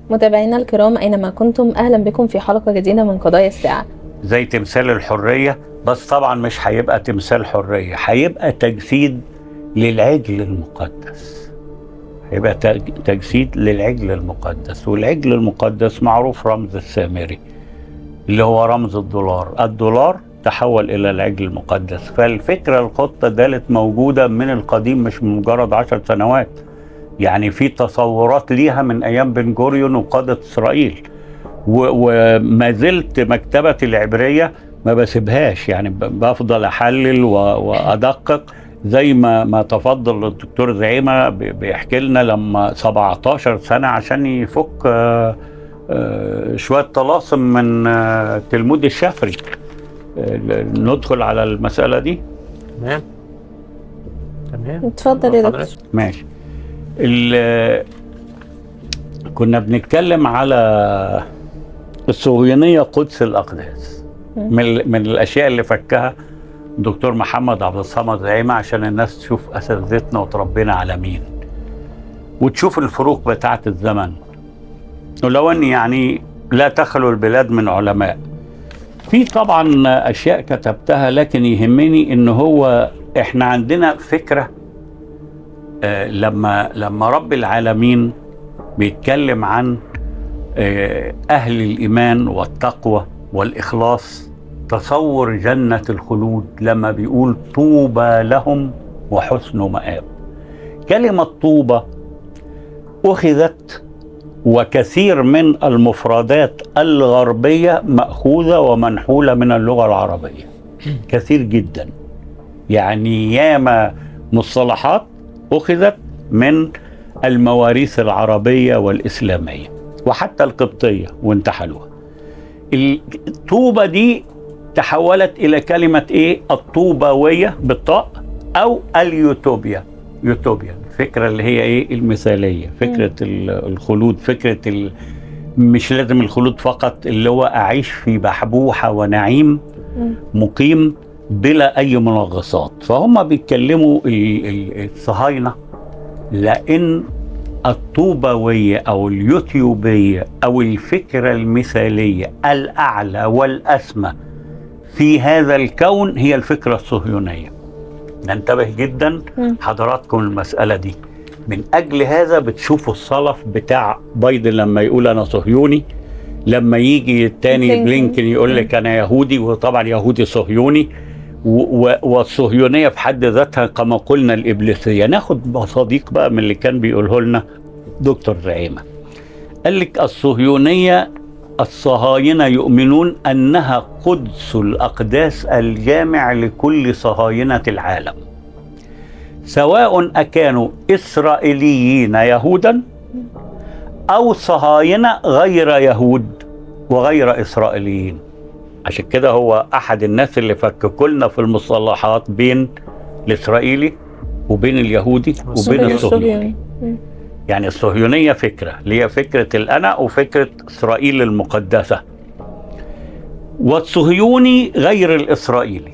متابعينا الكرام أينما كنتم أهلا بكم في حلقة جديدة من قضايا الساعة زي تمثال الحرية بس طبعا مش هيبقى تمثال حرية هيبقى تجسيد للعجل المقدس هيبقى تج- تجسيد للعجل المقدس والعجل المقدس معروف رمز السامري اللي هو رمز الدولار الدولار تحول إلى العجل المقدس فالفكرة الخطة دالت موجودة من القديم مش من مجرد عشر سنوات يعني في تصورات ليها من أيام بن جوريون وقادة إسرائيل و- وما زلت مكتبة العبرية ما بسيبهاش يعني ب- بفضل أحلل و- وأدقق زي ما ما تفضل الدكتور زعيمة ب- بيحكي لنا لما 17 سنة عشان يفك آه، آه، شوية طلاسم من آه، تلمود الشافري آه، ندخل على المسألة دي تمام تمام اتفضل يا دكتور حضرتك. ماشي ال- كنا بنتكلم على الصهيونية قدس الأقداس مم. من, ال- من الأشياء اللي فكها دكتور محمد عبد الصمد زعيمة عشان الناس تشوف أساتذتنا وتربينا على مين وتشوف الفروق بتاعة الزمن ولو أن يعني لا تخلو البلاد من علماء في طبعا أشياء كتبتها لكن يهمني إن هو إحنا عندنا فكرة آه، لما لما رب العالمين بيتكلم عن آه، أهل الإيمان والتقوى والإخلاص تصور جنة الخلود لما بيقول طوبى لهم وحسن مآب كلمة طوبى أخذت وكثير من المفردات الغربية مأخوذة ومنحولة من اللغة العربية كثير جدا يعني ياما مصطلحات أخذت من المواريث العربية والإسلامية وحتى القبطية وانتحلوها الطوبة دي تحولت إلى كلمة إيه الطوبوية بالطاء أو اليوتوبيا يوتوبيا الفكرة اللي هي إيه المثالية فكرة ال- الخلود فكرة ال... مش لازم الخلود فقط اللي هو أعيش في بحبوحة ونعيم مم. مقيم بلا اي منغصات فهم بيتكلموا ال- ال- الصهاينه لان الطوبويه او اليوتيوبيه او الفكره المثاليه الاعلى والاسمى في هذا الكون هي الفكره الصهيونيه ننتبه جدا مم. حضراتكم المساله دي من اجل هذا بتشوفوا الصلف بتاع بايدن لما يقول انا صهيوني لما يجي التاني بلينكن. بلينكن يقول لك انا يهودي وطبعا يهودي صهيوني و- و- والصهيونيه في حد ذاتها كما قلنا الابليسيه ناخد صديق بقى من اللي كان بيقوله لنا دكتور زعيمه قال لك الصهيونيه الصهاينه يؤمنون انها قدس الاقداس الجامع لكل صهاينه العالم سواء اكانوا اسرائيليين يهودا او صهاينه غير يهود وغير اسرائيليين عشان كده هو احد الناس اللي فككوا لنا في المصطلحات بين الاسرائيلي وبين اليهودي وبين والصهيوني. الصهيوني مم. يعني الصهيونيه فكره اللي هي فكره الانا وفكره اسرائيل المقدسه والصهيوني غير الاسرائيلي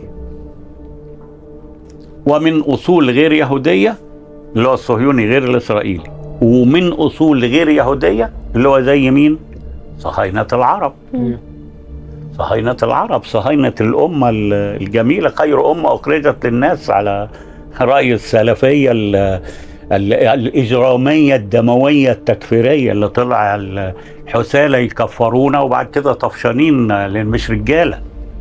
ومن اصول غير يهوديه اللي هو الصهيوني غير الاسرائيلي ومن اصول غير يهوديه اللي هو زي مين؟ صهاينه العرب مم. صهاينة العرب صهاينة الأمة ال- الجميلة خير أمة أخرجت للناس على رأي السلفية ال- ال- الإجرامية الدموية التكفيرية اللي طلع الحسالة يكفرونا وبعد كده طفشانين لأن مش رجالة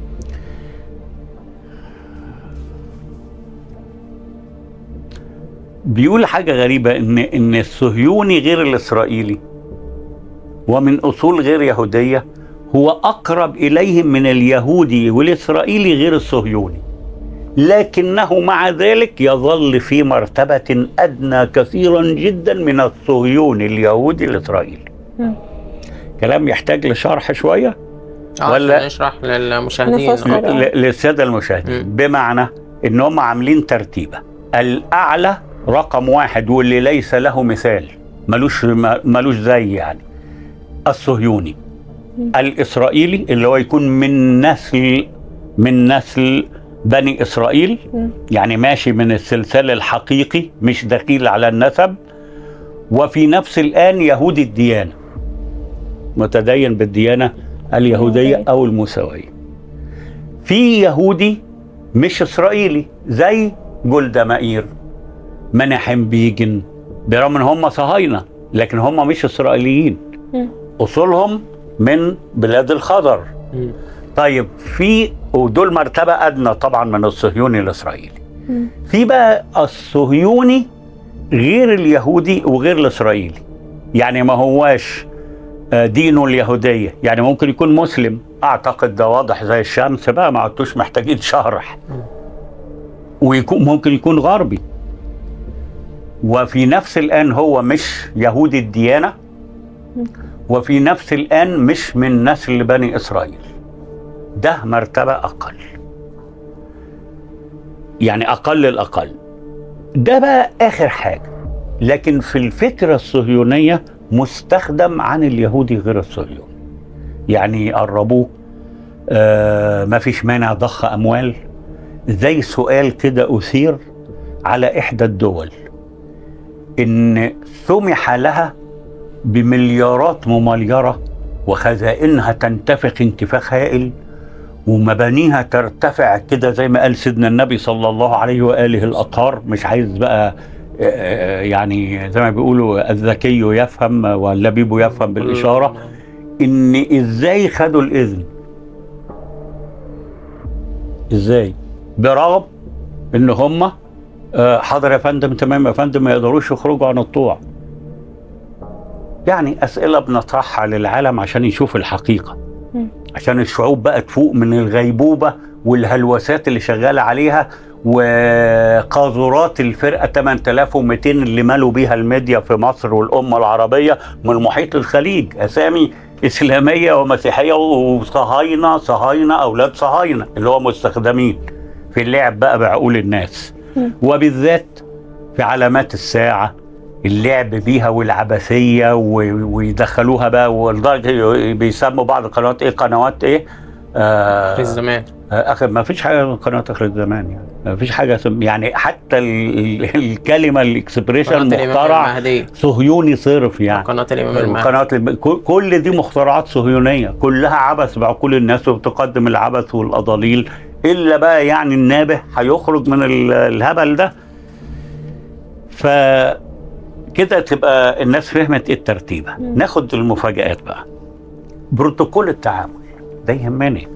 بيقول حاجة غريبة إن إن الصهيوني غير الإسرائيلي ومن أصول غير يهودية هو أقرب إليهم من اليهودي والإسرائيلي غير الصهيوني لكنه مع ذلك يظل في مرتبة أدنى كثيرا جدا من الصهيوني اليهودي الإسرائيلي مم. كلام يحتاج لشرح شوية اه ولا- ولا نشرح للمشاهدين نفسر. آه. طبعا. ل- للسادة المشاهدين مم. بمعنى إن هم عاملين ترتيبة الأعلى رقم واحد واللي ليس له مثال ملوش ملوش زي يعني الصهيوني مم. الإسرائيلي اللي هو يكون من نسل من نسل بني إسرائيل مم. يعني ماشي من السلسال الحقيقي مش دخيل على النسب وفي نفس الآن يهودي الديانة متدين بالديانه اليهوديه اليهودية. او الموسويه في يهودي مش اسرائيلي زي جولدا مائير مناحم بيجن برغم ان هم صهاينه لكن هم مش اسرائيليين مم. اصولهم من بلاد الخضر مم. طيب في ودول مرتبه ادنى طبعا من الصهيوني الاسرائيلي مم. في بقى الصهيوني غير اليهودي وغير الاسرائيلي يعني ما هواش آه، دينه اليهوديه يعني ممكن يكون مسلم اعتقد ده واضح زي الشمس بقى ما عدتوش محتاجين شرح ويكون ممكن يكون غربي وفي نفس الان هو مش يهودي الديانه وفي نفس الان مش من نسل بني اسرائيل ده مرتبه اقل يعني اقل الاقل ده بقى اخر حاجه لكن في الفكره الصهيونيه مستخدم عن اليهودي غير الصهيوني يعني يقربوه آه ما فيش مانع ضخ اموال زي سؤال كده اثير على احدى الدول ان سمح لها بمليارات ممليره وخزائنها تنتفخ انتفاخ هائل ومبانيها ترتفع كده زي ما قال سيدنا النبي صلى الله عليه واله الاطهار مش عايز بقى آه، يعني زي ما بيقولوا الذكي يفهم واللبيب يفهم بالاشاره ان ازاي خدوا الاذن ازاي برغم ان هم آه، حاضر يا فندم تمام يا فندم ما يقدروش يخرجوا عن الطوع يعني اسئله بنطرحها للعالم عشان يشوف الحقيقه مم. عشان الشعوب بقى تفوق من الغيبوبه والهلوسات اللي شغاله عليها وقاذورات الفرقه 8200 اللي مالوا بيها الميديا في مصر والامه العربيه من محيط الخليج اسامي اسلاميه ومسيحيه وصهاينه صهاينه اولاد صهاينه اللي هو مستخدمين في اللعب بقى بعقول الناس مم. وبالذات في علامات الساعه اللعب بيها والعبثيه و- ويدخلوها بقى ولدرجه بيسموا بعض القنوات ايه قنوات ايه آه في الزمان اخر ما فيش حاجه من قناه اخر الزمان يعني ما فيش حاجه سم يعني حتى ال- ال- الكلمه الاكسبريشن قناة الإمام المخترع المهدي صهيوني صرف يعني قناة الإمام المهدي قناه الم- كل- كل دي مخترعات صهيونيه كلها عبث بعقول الناس وبتقدم العبث والاضاليل الا بقى يعني النابه هيخرج من ال- الهبل ده ف كده تبقى الناس فهمت ايه الترتيبه مم. ناخد المفاجآت بقى بروتوكول التعامل ده يهمني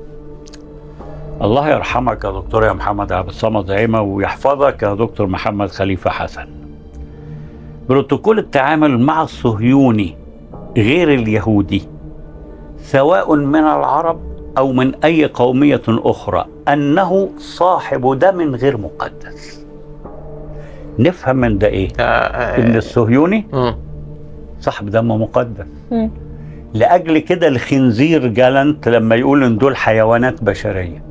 الله يرحمك يا دكتور يا محمد عبد الصمد زعيمه ويحفظك يا دكتور محمد خليفه حسن بروتوكول التعامل مع الصهيوني غير اليهودي سواء من العرب او من اي قوميه اخرى انه صاحب دم غير مقدس نفهم من ده ايه ان الصهيوني مم. صاحب دم مقدس مم. لاجل كده الخنزير جالنت لما يقول ان دول حيوانات بشريه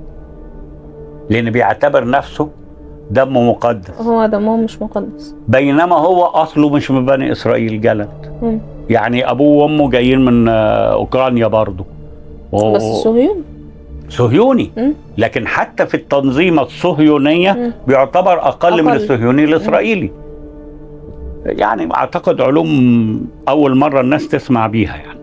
لان بيعتبر نفسه دم مقدس هو دمهم مش مقدس بينما هو اصله مش من بني اسرائيل جالنت مم. يعني ابوه وامه جايين من آه، اوكرانيا برضه و- بس صهيون صهيوني مم. لكن حتى في التنظيمه الصهيونيه مم. بيعتبر اقل, من أقل. الصهيوني الاسرائيلي يعني اعتقد علوم اول مره الناس تسمع بيها يعني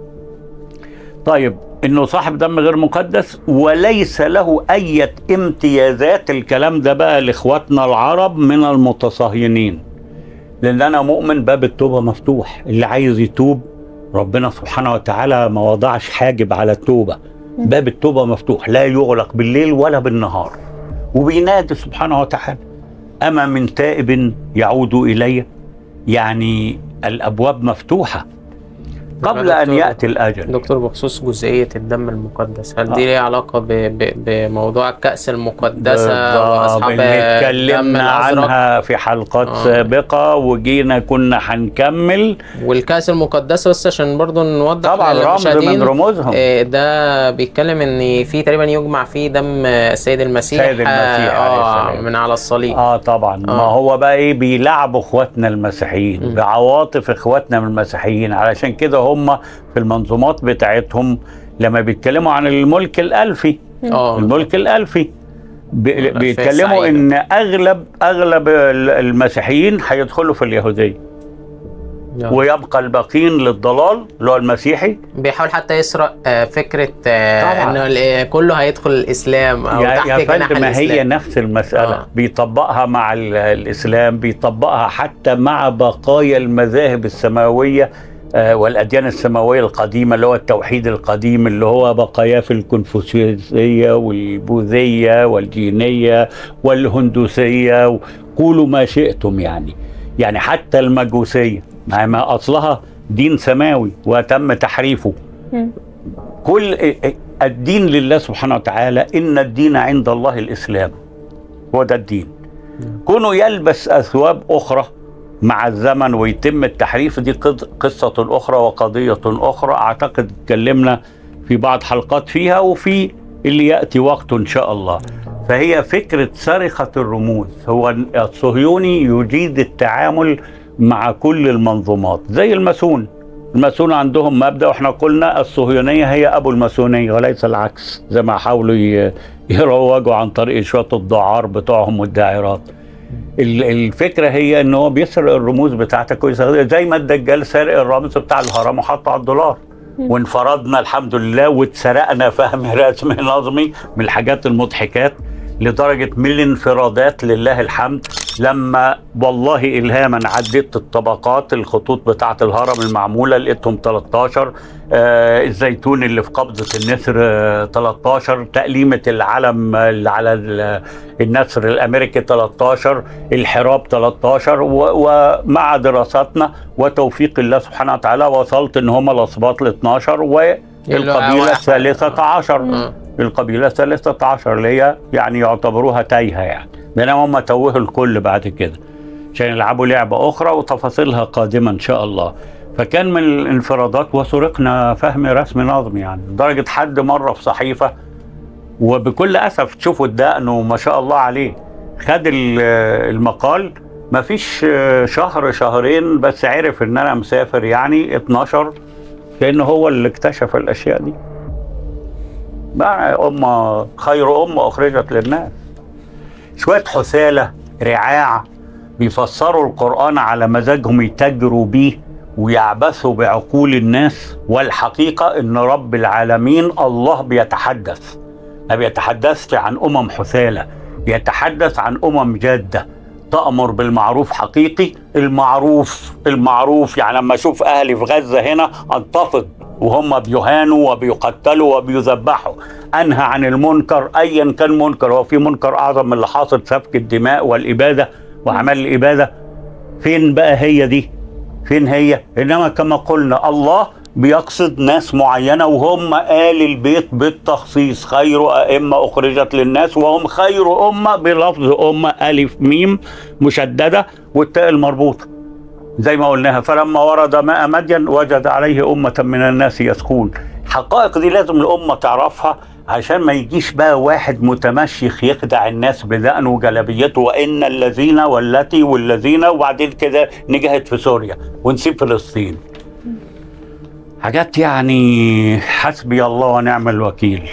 طيب انه صاحب دم غير مقدس وليس له اي امتيازات الكلام ده بقى لاخواتنا العرب من المتصهينين لان انا مؤمن باب التوبه مفتوح اللي عايز يتوب ربنا سبحانه وتعالى ما وضعش حاجب على التوبه باب التوبه مفتوح لا يغلق بالليل ولا بالنهار وبينادي سبحانه وتعالى اما من تائب يعود الي يعني الابواب مفتوحه قبل ان دكتور- ياتي الاجل دكتور بخصوص جزئية الدم المقدس هل دي آه. ليها علاقة ب... ب... بموضوع الكأس المقدسة بالضبط، وأصحاب اللي الدم اتكلمنا الأزرق عنها في حلقات آه. سابقه وجينا كنا هنكمل والكأس المقدسة بس عشان برضو نوضح طبعا رمز للمشاهدين، من رموزهم آه، ده بيتكلم ان في تقريبا يجمع فيه دم السيد المسيح سيد المسيح عليه آه السلام. من على الصليب اه طبعا ما آه. هو بقى ايه بيلعبوا اخواتنا المسيحيين مم. بعواطف اخواتنا من المسيحيين علشان كده هم في المنظومات بتاعتهم لما بيتكلموا عن الملك الالفي اه الملك الالفي بي- الألفية بيتكلموا السعيدة. ان اغلب اغلب ال- المسيحيين هيدخلوا في اليهوديه آه. ويبقى الباقين للضلال اللي هو المسيحي بيحاول حتى يسرق آه، فكره آه، طبعاً. انه ال- كله هيدخل الاسلام او يا, تحت يا جناح فندم ما هي الاسلام نفس المسألة آه. بيطبقها مع ال- الإسلام بيطبقها حتى مع بقايا المذاهب السماوية آه، والأديان السماوية القديمة اللي هو التوحيد القديم اللي هو بقاياه في الكونفوشيوسية والبوذية والدينية والهندوسية قولوا ما شئتم يعني يعني حتى المجوسية مع ما أصلها دين سماوي وتم تحريفه مم. كل الدين لله سبحانه وتعالى ان الدين عند الله الاسلام هو ده الدين كونه يلبس اثواب اخرى مع الزمن ويتم التحريف دي قض- قصة أخرى وقضية أخرى أعتقد اتكلمنا في بعض حلقات فيها وفي اللي يأتي وقته إن شاء الله فهي فكرة سرقة الرموز هو الصهيوني يجيد التعامل مع كل المنظومات زي الماسون الماسون عندهم مبدأ واحنا قلنا الصهيونية هي أبو الماسونية وليس العكس زي ما حاولوا ي- يروجوا عن طريق شوية الدعار بتوعهم والداعرات ال- الفكره هي ان هو بيسرق الرموز بتاعتك ويستخدمها زي ما الدجال سارق الرمز بتاع الهرم وحطه على الدولار وانفردنا الحمد لله واتسرقنا فهم رسم نظمي من الحاجات المضحكات لدرجه من الانفرادات لله الحمد لما والله الهاما عديت الطبقات الخطوط بتاعه الهرم المعموله لقيتهم 13 آه الزيتون اللي في قبضه النسر آه 13 تأليمه العلم اللي على ال- النسر الامريكي 13 الحراب 13 و- ومع دراساتنا وتوفيق الله سبحانه وتعالى وصلت ان هم الاسباط ل 12 والقبيله واحد. الثالثه عشر آه. القبيله الثالثه عشر اللي هي يعني يعتبروها تايهه يعني بينما هم توهوا الكل بعد كده عشان يلعبوا لعبه اخرى وتفاصيلها قادمه ان شاء الله فكان من الانفرادات وسرقنا فهم رسم نظم يعني لدرجه حد مره في صحيفه وبكل اسف تشوفوا الدقن وما شاء الله عليه خد ال- المقال ما فيش شهر شهرين بس عرف ان انا مسافر يعني 12 كان هو اللي اكتشف الاشياء دي بقى أمة خير أمة أخرجت للناس شوية حثالة رعاع بيفسروا القرآن على مزاجهم يتاجروا بيه ويعبثوا بعقول الناس والحقيقة إن رب العالمين الله بيتحدث ما بيتحدثش عن أمم حثالة بيتحدث عن أمم جادة تأمر بالمعروف حقيقي المعروف المعروف يعني لما أشوف أهلي في غزة هنا أنتفض وهم بيهانوا وبيقتلوا وبيذبحوا أنهى عن المنكر أيا كان منكر هو في منكر أعظم من اللي حاصل سفك الدماء والإبادة وأعمال الإبادة فين بقى هي دي فين هي إنما كما قلنا الله بيقصد ناس معينة وهم آل البيت بالتخصيص خير أئمة أخرجت للناس وهم خير أمة بلفظ أمة ألف ميم مشددة والتاء المربوطة زي ما قلناها فلما ورد ماء مدين وجد عليه أمة من الناس يسكون الحقائق دي لازم الأمة تعرفها عشان ما يجيش بقى واحد متمشيخ يخدع الناس بدقنه وجلبيته وإن الذين والتي والذين وبعدين كده نجهد في سوريا ونسيب فلسطين حاجات يعني حسبي الله ونعم الوكيل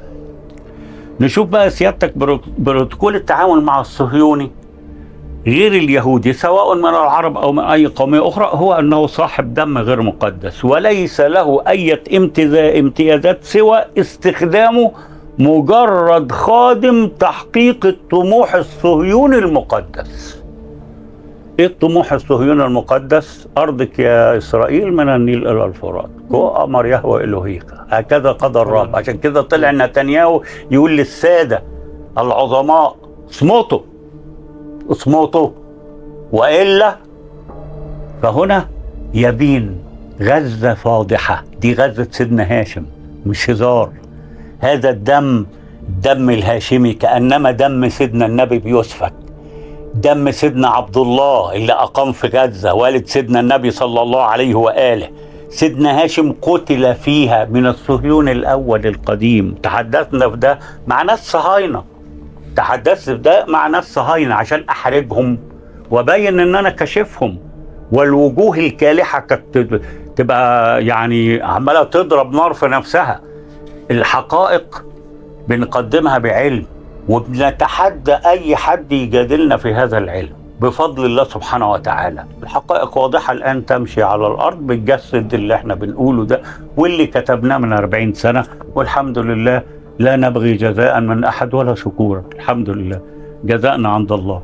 نشوف بقى سيادتك برو- بروتوكول التعامل مع الصهيوني غير اليهودي سواء من العرب او من اي قوميه اخرى هو انه صاحب دم غير مقدس وليس له اي امتزا- امتيازات سوى استخدامه مجرد خادم تحقيق الطموح الصهيوني المقدس ايه الطموح الصهيوني المقدس ارضك يا اسرائيل من النيل الى الفرات كو امر يهوى الهيك هكذا قضى الرب عشان كده طلع نتنياهو يقول للساده العظماء اصمتوا اصمتوا والا فهنا يبين غزه فاضحه دي غزه سيدنا هاشم مش هزار هذا الدم الدم الهاشمي كانما دم سيدنا النبي بيسفك دم سيدنا عبد الله اللي اقام في غزه والد سيدنا النبي صلى الله عليه واله سيدنا هاشم قتل فيها من الصهيون الاول القديم تحدثنا في ده مع ناس صهاينه تحدثت في ده مع ناس صهاينه عشان احرجهم وابين ان انا كاشفهم والوجوه الكالحه كانت تبقى يعني عماله تضرب نار في نفسها الحقائق بنقدمها بعلم وبنتحدى اي حد يجادلنا في هذا العلم بفضل الله سبحانه وتعالى الحقائق واضحة الآن تمشي على الأرض بتجسد اللي احنا بنقوله ده واللي كتبناه من 40 سنة والحمد لله لا نبغي جزاء من أحد ولا شكورا الحمد لله جزاءنا عند الله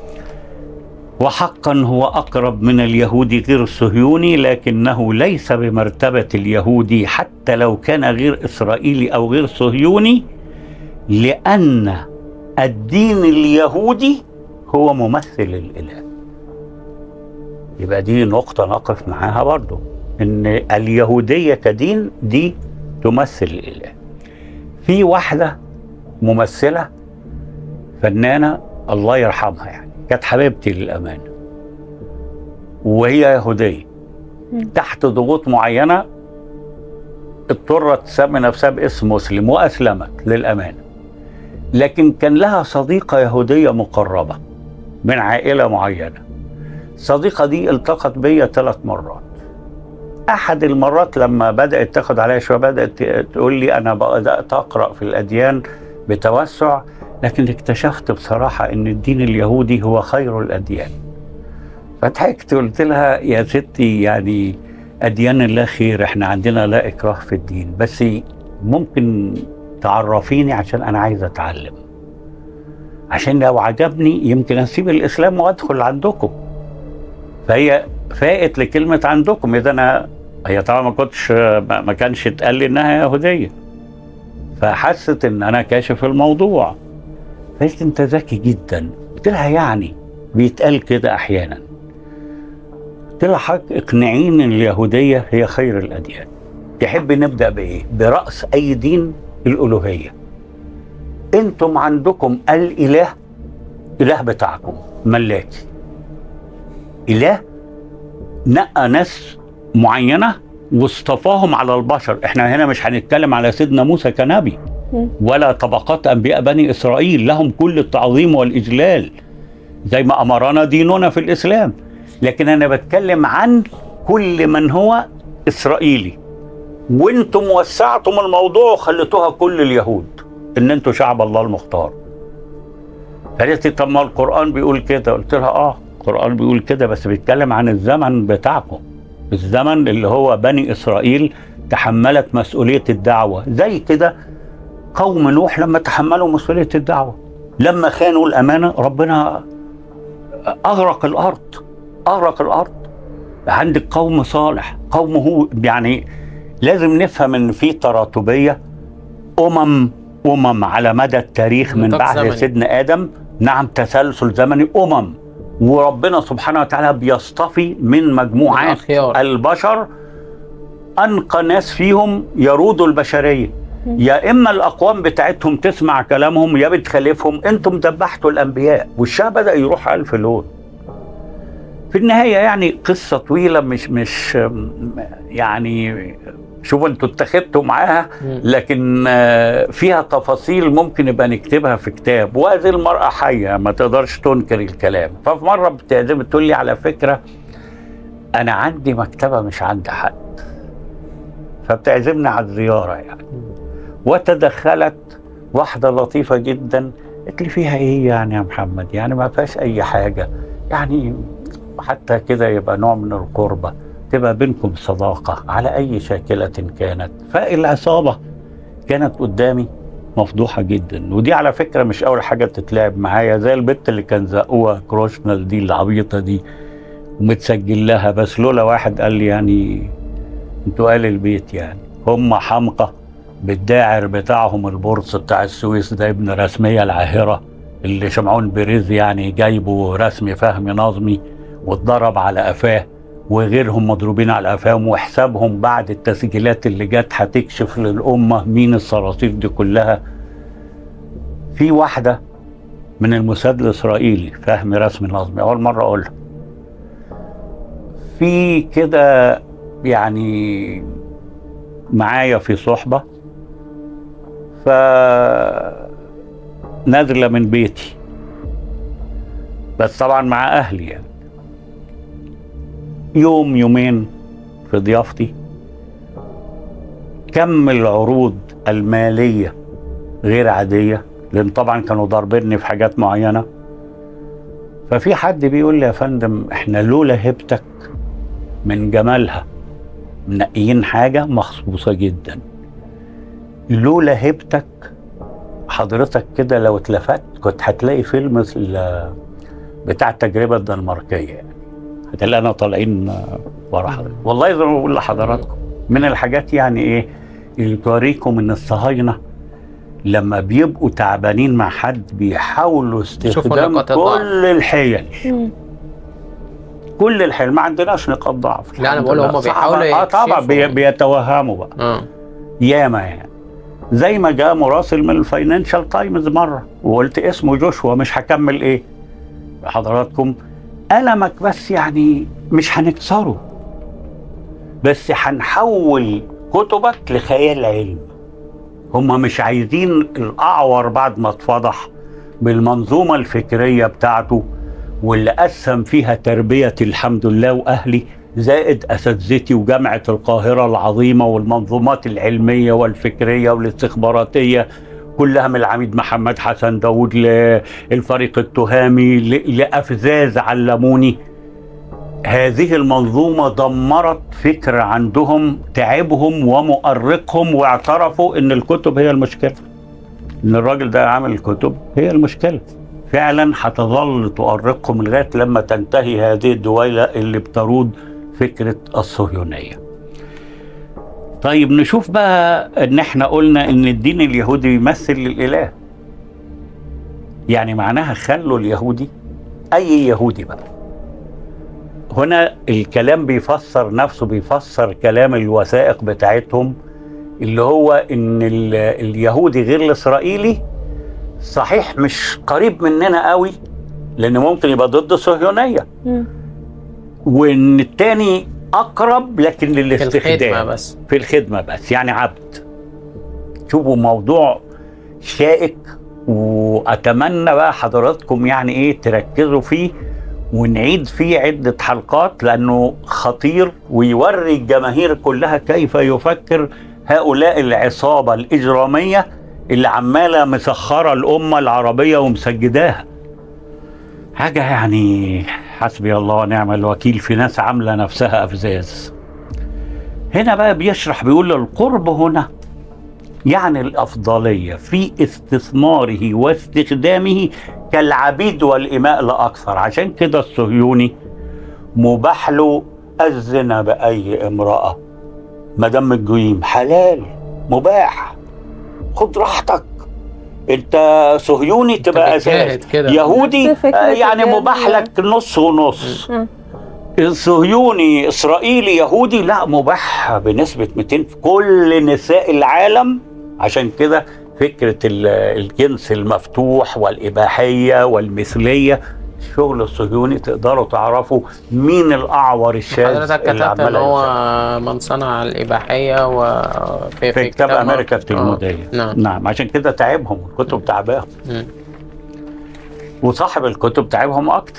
وحقا هو أقرب من اليهودي غير الصهيوني لكنه ليس بمرتبة اليهودي حتى لو كان غير إسرائيلي أو غير صهيوني لأن الدين اليهودي هو ممثل الإله يبقى دي نقطة نقف معاها برضو إن اليهودية كدين دي تمثل الإله في واحدة ممثلة فنانة الله يرحمها يعني كانت حبيبتي للأمانة وهي يهودية مم. تحت ضغوط معينة اضطرت تسمي نفسها باسم مسلم وأسلمت للأمانة لكن كان لها صديقة يهودية مقربة من عائلة معينة الصديقة دي التقت بيا ثلاث مرات أحد المرات لما بدأت تاخد عليا شوية بدأت تقول لي أنا بدأت أقرأ في الأديان بتوسع لكن اكتشفت بصراحة أن الدين اليهودي هو خير الأديان فضحكت قلت لها يا ستي يعني أديان الله خير احنا عندنا لا إكراه في الدين بس ممكن تعرفيني عشان أنا عايز أتعلم عشان لو عجبني يمكن أسيب الإسلام وأدخل عندكم فهي فاقت لكلمة عندكم إذا أنا هي طبعا ما كنتش ما ما كانش اتقال لي إنها يهودية فحست إن أنا كاشف الموضوع فقلت أنت ذكي جدا قلت لها يعني بيتقال كده أحيانا قلت لها حضرتك اقنعيني ان اليهوديه هي خير الاديان تحب نبدا بايه براس اي دين الالوهيه انتم عندكم الاله اله بتاعكم ملاكي اله نقى ناس معينه واصطفاهم على البشر احنا هنا مش هنتكلم على سيدنا موسى كنبي مم. ولا طبقات انبياء بني اسرائيل لهم كل التعظيم والاجلال زي ما امرنا ديننا في الاسلام لكن انا بتكلم عن كل من هو اسرائيلي وانتم وسعتم الموضوع وخليتوها كل اليهود ان انتم شعب الله المختار قالت لي طب ما القران بيقول كده قلت لها اه القران بيقول كده بس بيتكلم عن الزمن بتاعكم الزمن اللي هو بني اسرائيل تحملت مسؤوليه الدعوه زي كده قوم نوح لما تحملوا مسؤوليه الدعوه لما خانوا الامانه ربنا اغرق الارض اغرق الارض عندك قوم صالح قوم هو يعني لازم نفهم ان في تراتبيه امم امم على مدى التاريخ من نطاق بعد زمني. سيدنا ادم نعم تسلسل زمني امم وربنا سبحانه وتعالى بيصطفي من مجموعات الأخيار. البشر انقى ناس فيهم يرودوا البشريه يا اما الاقوام بتاعتهم تسمع كلامهم يا بتخالفهم انتم ذبحتوا الانبياء والشعب بدا يروح الف لون في النهايه يعني قصه طويله مش مش يعني شوفوا انتوا اتخذتوا معاها مم. لكن آه، فيها تفاصيل ممكن نبقى نكتبها في كتاب وهذه المرأة حية ما تقدرش تنكر الكلام ففي مرة بتعزم بتقول لي على فكرة أنا عندي مكتبة مش عند حد فبتعزمني على الزيارة يعني وتدخلت واحدة لطيفة جدا قالت لي فيها ايه يعني يا محمد يعني ما فيهاش اي حاجة يعني حتى كده يبقى نوع من القربة تبقى بينكم صداقة على أي شاكلة كانت فالعصابة كانت قدامي مفضوحة جدا ودي على فكرة مش أول حاجة تتلعب معايا زي البت اللي كان زقوها كروشنال دي العبيطة دي ومتسجل لها بس لولا واحد قال لي يعني انتوا قال البيت يعني هم حمقى بالداعر بتاعهم البورصة بتاع السويس ده ابن رسمية العاهرة اللي شمعون بيريز يعني جايبه رسمي فهمي نظمي واتضرب على قفاه وغيرهم مضروبين على قفاهم وحسابهم بعد التسجيلات اللي جت هتكشف للأمة مين الصراصير دي كلها في واحدة من الموساد الإسرائيلي فهمي رسمي نظمي أول مرة أقولها في كده يعني معايا في صحبة ف نازلة من بيتي بس طبعا مع أهلي يعني يوم يومين في ضيافتي كم العروض المالية غير عادية لأن طبعا كانوا ضاربيني في حاجات معينة ففي حد بيقول لي يا فندم احنا لولا هبتك من جمالها منقيين حاجه مخصوصه جدا لولا هبتك حضرتك كده لو اتلفت كنت هتلاقي فيلم ال- بتاع التجربه الدنماركيه يعني هتلاقينا طالعين ورا حضرتك والله زي ما بقول لحضراتكم من الحاجات يعني ايه اللي توريكم ان الصهاينه لما بيبقوا تعبانين مع حد بيحاولوا استخدام نقاط الضعف. كل الحيل مم. كل الحيل ما عندناش نقاط ضعف لا، أنا الحمد بقول لله. هما صعب. بيحاولوا اه طبعا يكشفوا. بي بيتوهموا بقى اه ياما يعني زي ما جاء مراسل من الفاينانشال تايمز مره وقلت اسمه جوشوا مش هكمل ايه حضراتكم قلمك بس يعني مش هنكسره بس هنحول كتبك لخيال علم هم مش عايزين الاعور بعد ما اتفضح بالمنظومه الفكريه بتاعته واللي قسم فيها تربيه الحمد لله واهلي زائد اساتذتي وجامعه القاهره العظيمه والمنظومات العلميه والفكريه والاستخباراتيه كلها من العميد محمد حسن داوود للفريق التهامي ل- لافزاز علموني هذه المنظومه دمرت فكر عندهم تعبهم ومؤرقهم واعترفوا ان الكتب هي المشكله ان الراجل ده عامل الكتب هي المشكله فعلا هتظل تؤرقهم لغايه لما تنتهي هذه الدويله اللي بترود فكره الصهيونيه. طيب نشوف بقى ان احنا قلنا ان الدين اليهودي بيمثل الاله. يعني معناها خلوا اليهودي اي يهودي بقى. هنا الكلام بيفسر نفسه بيفسر كلام الوثائق بتاعتهم اللي هو ان ال- اليهودي غير الاسرائيلي صحيح مش قريب مننا قوي لان ممكن يبقى ضد الصهيونيه مم. وان التاني اقرب لكن في للاستخدام الخدمه بس في الخدمه بس يعني عبد شوفوا موضوع شائك واتمنى بقى حضراتكم يعني ايه تركزوا فيه ونعيد فيه عده حلقات لانه خطير ويوري الجماهير كلها كيف يفكر هؤلاء العصابه الاجراميه اللي عماله مسخره الامه العربيه ومسجداها حاجه يعني حسبي الله ونعم الوكيل في ناس عامله نفسها افزاز هنا بقى بيشرح بيقول القرب هنا يعني الأفضلية في استثماره واستخدامه كالعبيد والإماء لا أكثر عشان كده الصهيوني مباح له الزنا بأي امرأة مدام الجويم حلال مباح خد راحتك انت صهيوني تبقى اساس بتجاهد كده. يهودي بس فكرة آه، يعني الجهاد مباح هي- لك نص ونص مم. صهيوني اسرائيلي يهودي لا مباح بنسبه 200 في كل نساء العالم عشان كده فكره ال- الجنس المفتوح والاباحيه والمثليه الشغل الصهيوني تقدروا تعرفوا مين الاعور الشاذ حضرتك اللي كتبت ان عمال هو ينزل. من صنع الاباحيه وفي في كتاب امريكا آه. التلموديه نعم نعم عشان كده تعبهم الكتب تعباهم مم. وصاحب الكتب تعبهم اكتر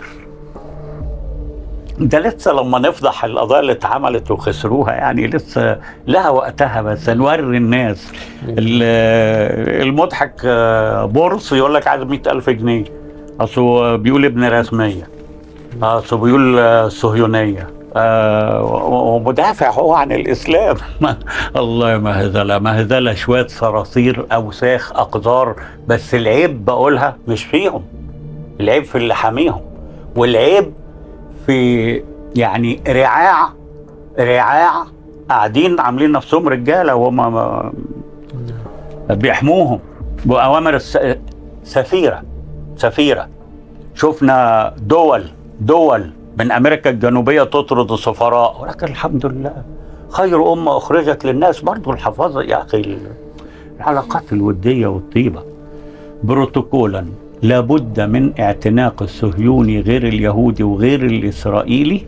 ده لسه لما نفضح القضايا اللي اتعملت وخسروها يعني لسه لها وقتها بس نوري الناس ال- المضحك آه، بورص يقول لك عايز 100000 جنيه اصله بيقول ابن رسميه اصله بيقول آه، صهيونيه آه، و- ومدافع هو عن الاسلام الله مهزله مهزله شويه صراصير اوساخ اقذار بس العيب بقولها مش فيهم العيب في اللي حاميهم والعيب في يعني رعاع رعاع قاعدين عاملين نفسهم رجاله وهم ما- بيحموهم باوامر الس- سفيره سفيره شفنا دول دول من امريكا الجنوبيه تطرد السفراء ولكن الحمد لله خير امه اخرجت للناس برضو الحفاظ يا اخي العلاقات الوديه والطيبه بروتوكولا لابد من اعتناق الصهيوني غير اليهودي وغير الاسرائيلي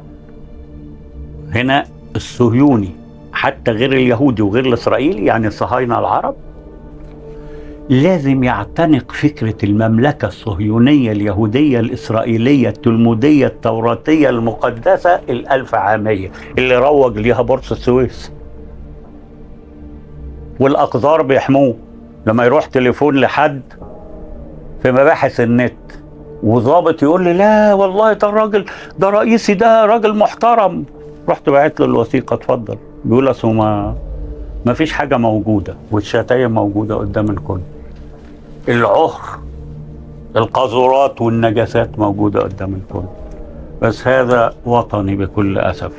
هنا الصهيوني حتى غير اليهودي وغير الاسرائيلي يعني الصهاينه العرب لازم يعتنق فكره المملكه الصهيونيه اليهوديه الاسرائيليه التلموديه التوراتيه المقدسه الالف عاميه اللي روج ليها بورصه السويس والاقذار بيحموه لما يروح تليفون لحد في مباحث النت وظابط يقول لي لا والله ده الراجل ده رئيسي ده راجل محترم رحت بعت له الوثيقه اتفضل بيقول اصل ما ما فيش حاجه موجوده والشتايم موجوده قدام الكل العهر القاذورات والنجاسات موجوده قدام الكل بس هذا وطني بكل اسف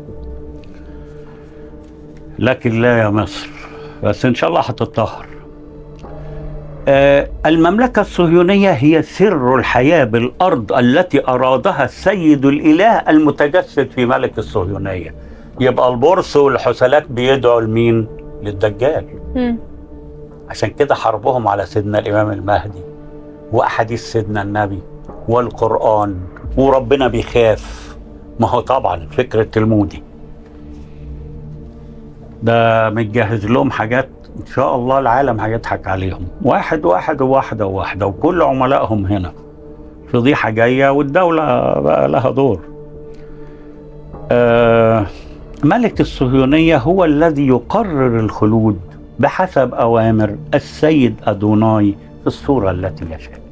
لكن لا يا مصر بس ان شاء الله هتتطهر آه، المملكة الصهيونية هي سر الحياة بالأرض التي أرادها السيد الإله المتجسد في ملك الصهيونية يبقى البرص والحسلات بيدعوا لمين؟ للدجال مم. عشان كده حربهم على سيدنا الإمام المهدي وأحاديث سيدنا النبي والقرآن وربنا بيخاف ما هو طبعا فكرة المودي ده متجهز لهم حاجات ان شاء الله العالم هيضحك عليهم واحد واحد وواحده وواحده وكل عملائهم هنا فضيحه جايه والدوله بقى لها دور آه ملك الصهيونيه هو الذي يقرر الخلود بحسب اوامر السيد ادوناي في الصوره التي يشاء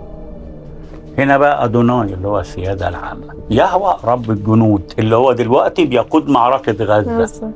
هنا بقى ادوناي اللي هو السياده العامه يهوى رب الجنود اللي هو دلوقتي بيقود معركه غزه بالظبط.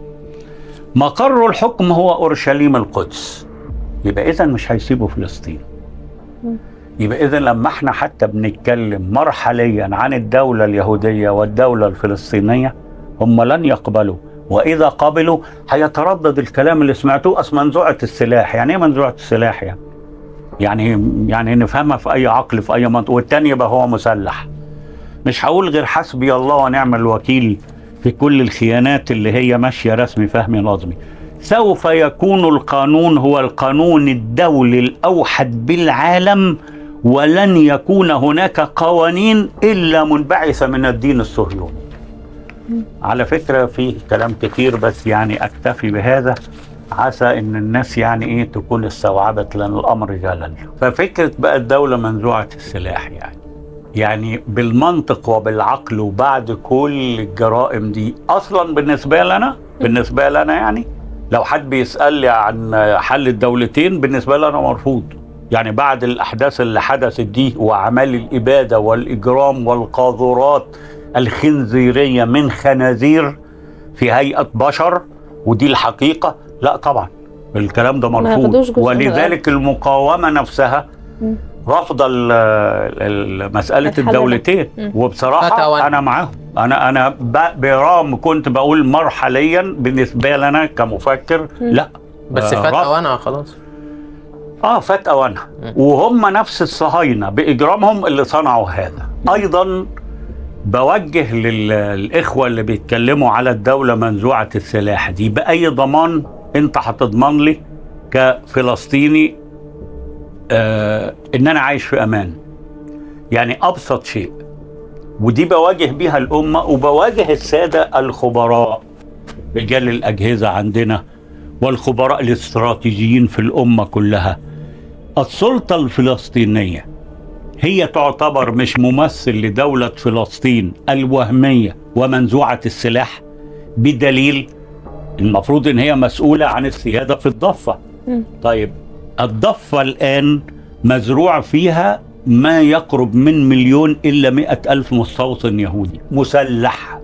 مقر الحكم هو اورشليم القدس يبقى اذا مش هيسيبوا فلسطين مم. يبقى اذا لما احنا حتى بنتكلم مرحليا عن الدوله اليهوديه والدوله الفلسطينيه هم لن يقبلوا واذا قبلوا هيتردد الكلام اللي سمعتوه اصل منزوعه السلاح يعني ايه منزوعه السلاح يعني يعني يعني نفهمها في اي عقل في اي منطق والتاني يبقى هو مسلح مش هقول غير حسبي الله ونعم الوكيل في كل الخيانات اللي هي ماشيه رسمي فهمي نظمي سوف يكون القانون هو القانون الدولي الاوحد بالعالم ولن يكون هناك قوانين الا منبعثه من الدين الصهيوني على فكره في كلام كتير بس يعني اكتفي بهذا عسى ان الناس يعني ايه تكون استوعبت لان الامر جلل ففكره بقى الدوله منزوعه السلاح يعني يعني بالمنطق وبالعقل وبعد كل الجرائم دي اصلا بالنسبه لنا بالنسبه لنا يعني لو حد بيسال لي عن حل الدولتين بالنسبه لي انا مرفوض يعني بعد الاحداث اللي حدثت دي واعمال الاباده والاجرام والقاذورات الخنزيريه من خنازير في هيئه بشر ودي الحقيقه لا طبعا الكلام ده ما مرفوض ياخدوش جزء من ولذلك المقاومه نفسها مم. رافضه ال- ال- مساله الحل ده. الدولتين مم. وبصراحه فتوى. انا معاهم انا انا ب- برغم كنت بقول مرحليا بالنسبه لنا كمفكر مم. لا بس آه، فات رفض. اوانها خلاص اه فات اوانها مم. وهم نفس الصهاينه باجرامهم اللي صنعوا هذا ايضا بوجه لل- للاخوه اللي بيتكلموا على الدوله منزوعه السلاح دي باي ضمان انت هتضمن لي كفلسطيني آه ان انا عايش في امان يعني ابسط شيء ودي بواجه بيها الامه وبواجه الساده الخبراء رجال الاجهزه عندنا والخبراء الاستراتيجيين في الامه كلها السلطه الفلسطينيه هي تعتبر مش ممثل لدوله فلسطين الوهميه ومنزوعه السلاح بدليل المفروض ان هي مسؤوله عن السياده في الضفه مم. طيب الضفه الان مزروع فيها ما يقرب من مليون الا مئة الف مستوطن يهودي مسلح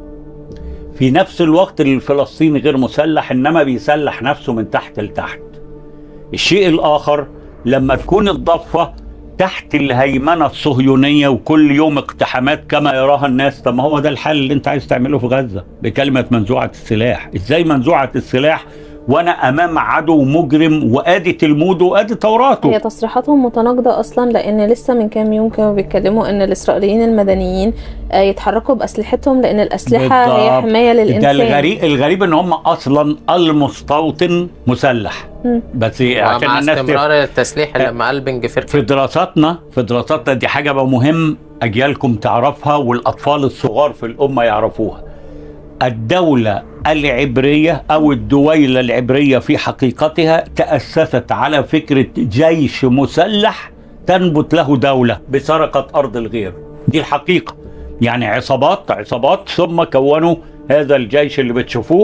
في نفس الوقت الفلسطيني غير مسلح انما بيسلح نفسه من تحت لتحت الشيء الاخر لما تكون الضفه تحت الهيمنه الصهيونيه وكل يوم اقتحامات كما يراها الناس طب ما هو ده الحل اللي انت عايز تعمله في غزه بكلمه منزوعه السلاح ازاي منزوعه السلاح وانا امام عدو مجرم وادي تلموده وادي توراته هي تصريحاتهم متناقضة أصلا لأن لسه من كام يوم كانوا بيتكلموا إن الإسرائيليين المدنيين آه، يتحركوا بأسلحتهم لأن الأسلحة هي بالضبط. حماية ده للإنسان الغريب الغريب ان هم اصلا المستوطن مسلح مم. بس عشان ومع الناس استمرار التسليح آه. لما قال بن جفير في دراساتنا في دراساتنا دي حاجة بقى مهم أجيالكم تعرفها والأطفال الصغار في الأمة يعرفوها الدولة العبرية أو الدويلة العبرية في حقيقتها تأسست على فكرة جيش مسلح تنبت له دولة بسرقة أرض الغير دي الحقيقة يعني عصابات عصابات ثم كونوا هذا الجيش اللي بتشوفوه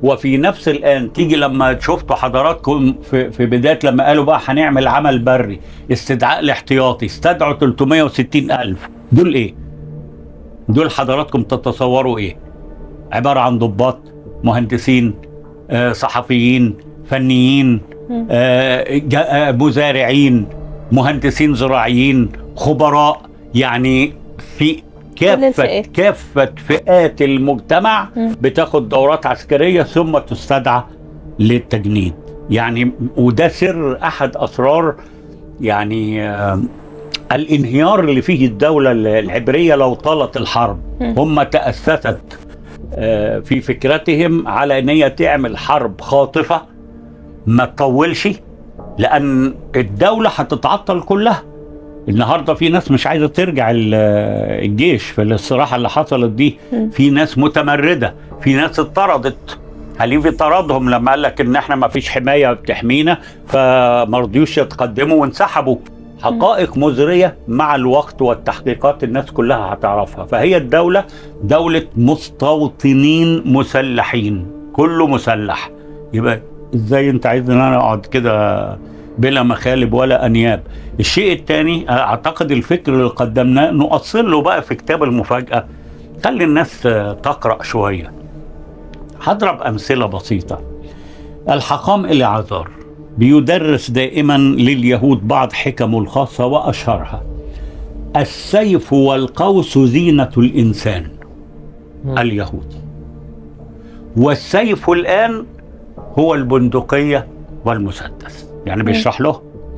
وفي نفس الان تيجي لما شفتوا حضراتكم في, في بدايه لما قالوا بقى هنعمل عمل بري استدعاء الاحتياطي استدعوا 360 الف دول ايه دول حضراتكم تتصوروا ايه عباره عن ضباط مهندسين آه، صحفيين فنيين مم. آه، جا- آه، مزارعين مهندسين زراعيين خبراء يعني في كافة الفئات. كافة فئات المجتمع مم. بتاخد دورات عسكرية ثم تستدعى للتجنيد يعني وده سر أحد أسرار يعني آه، الانهيار اللي فيه الدولة العبرية لو طالت الحرب مم. هم تأسست آه، في فكرتهم على ان هي تعمل حرب خاطفة ما تطولش لان الدولة هتتعطل كلها النهارده في ناس مش عايزه ترجع ال- الجيش في الاستراحه اللي حصلت دي مم. في ناس متمرده في ناس اتطردت خليفي طردهم لما قال لك ان احنا ما فيش حمايه بتحمينا فما رضيوش يتقدموا وانسحبوا حقائق مزريه مع الوقت والتحقيقات الناس كلها هتعرفها فهي الدوله دوله مستوطنين مسلحين كله مسلح يبقى ازاي انت عايز ان انا اقعد كده بلا مخالب ولا انياب الشيء الثاني اعتقد الفكر اللي قدمناه نؤصل له بقى في كتاب المفاجاه خلي الناس آه، تقرا شويه هضرب امثله بسيطه الحقام العذار بيدرس دائما لليهود بعض حكمه الخاصه واشهرها السيف والقوس زينه الانسان مم. اليهودي والسيف الان هو البندقيه والمسدس يعني بيشرح له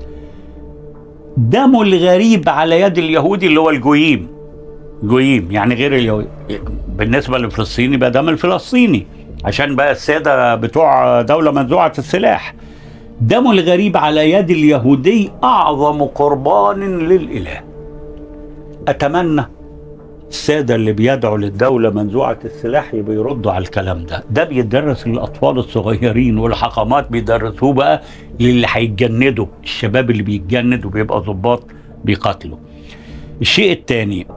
دم الغريب على يد اليهودي اللي هو الجويم جويم يعني غير اليهودي بالنسبه للفلسطيني يبقى دم الفلسطيني عشان بقى الساده بتوع دوله منزوعه السلاح دم الغريب على يد اليهودي اعظم قربان للاله اتمنى السادة اللي بيدعوا للدولة منزوعة السلاح يبقوا يردوا على الكلام ده ده بيدرس للأطفال الصغيرين والحقامات بيدرسوه بقى للي هيتجندوا الشباب اللي بيتجند وبيبقى ضباط بيقاتلوا الشيء الثاني